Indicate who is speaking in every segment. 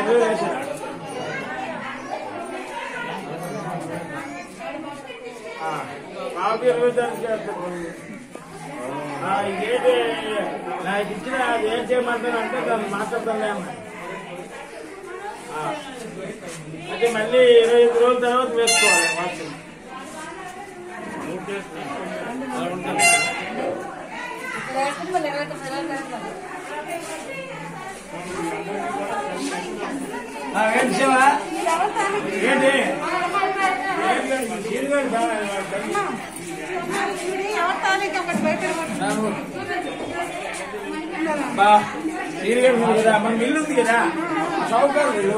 Speaker 1: ఐదు వేలు వేసారు ఆ, మాకు ఇరవై తారీఖు చేస్తారు ఆ, ఇంకేంటి నాకు ఇచ్చిన అది ఏం చేయమంటాను అంటే దాన్ని మాట్లాడతానులే అమ్మా ఆ, అది మళ్ళీ ఇరవై ఐదు రోజుల తర్వాత వేసుకోవాలి వాట్సాప్ ఆ, ఏంటి శివ? ఏంటి సీరియల్ బాగా బా సీరియల్ ఉంది కదా మన మిల్లు ఉంది కదా చౌకారు ఇల్లు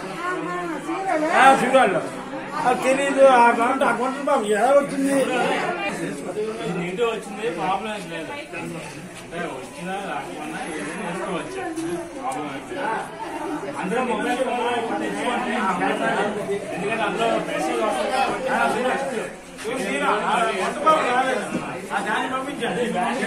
Speaker 1: చూడాలి అది తెలీదు ఆ గంట ఆ గంట బాబు ఎలా వచ్చింది
Speaker 2: నీటి వచ్చింది ప్రాబ్లం ఏం లేదు అంటే వచ్చినా రాకపోయినా ఏదైనా వేసుకోవచ్చు ప్రాబ్లం ఏం లేదు అందులో మొబైల్ మొబైల్ తెచ్చుకోండి ఎందుకంటే అందులో మెసేజ్ వస్తుంది కాబట్టి అది నెక్స్ట్
Speaker 1: చూసిరా? ఆ గంట బాబు రాలేదు. ఆ దాన్ని పంపించండి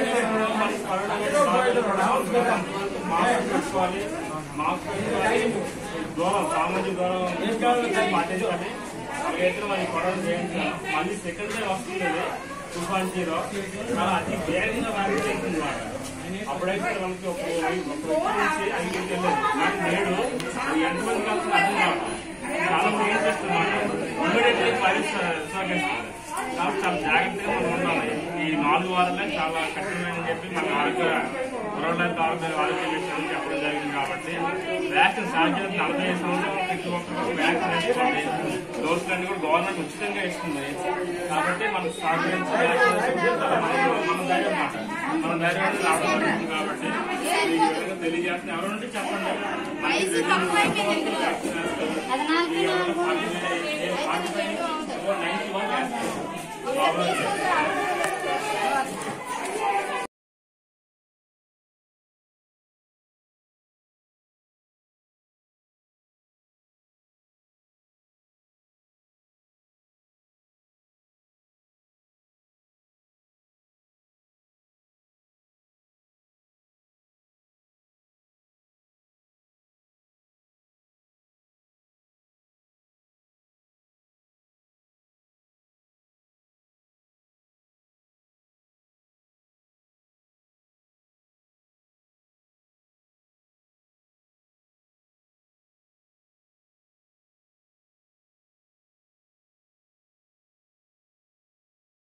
Speaker 2: మాస్క్ పెట్టుకోవాలి మాస్క్ పెట్టుకోవాలి దూరం సామాజిక దూరం పాటించాలి అలాగైతే మరి కొడవలు చేయించాలి మళ్ళీ సెకండ్ డే వస్తుంది ఇది తుఫాన్ జీరో చాలా అతి వేగంగా వ్యాధి చెందుతుంది మాట అప్పుడైతే మనకి ఒక ఒక వ్యక్తి నుంచి ఐదు వెళ్ళలేదు కానీ నేడు అది ఎంతమంది కలిసి అర్థం కావాలి చాలా మంది ఏం చేస్తున్నారు ఇమీడియట్లీ వైరస్ సోకేస్తున్నారు కాబట్టి చాలా జాగ్రత్తగా మనం ఉండాలి ఈ నాలుగు వారాలే చాలా కఠినమని చెప్పి మన ఆరోగ్య పురోగతి ఆరోగ్య ఆరోగ్య విషయాలు చెప్పడం జరిగింది కాబట్టి వ్యాక్సిన్ సాధ్యం నలభై ఐదు సంవత్సరాల ప్రతి ఒక్కరు వ్యాక్సిన్ వేసుకోండి డోసులన్నీ కూడా గవర్నమెంట్ ఉచితంగా ఇస్తుంది కాబట్టి మనకు సహకరించి వ్యాక్సిన్ వేసుకుంటే చాలా మన- మన ధైర్యం మాట మన ధైర్యం అనేది రావడం జరుగుతుంది కాబట్టి ఈ విధంగా తెలియజేస్తున్న ఎవరు ఉంటే చెప్పండి మనకి వ్యాక్సిన్ వేస్తారు.
Speaker 3: అది నాకు
Speaker 2: ఈ ఎవరు forty five forty five ninety one వేస్తారు ప్రాబ్లం లేదు.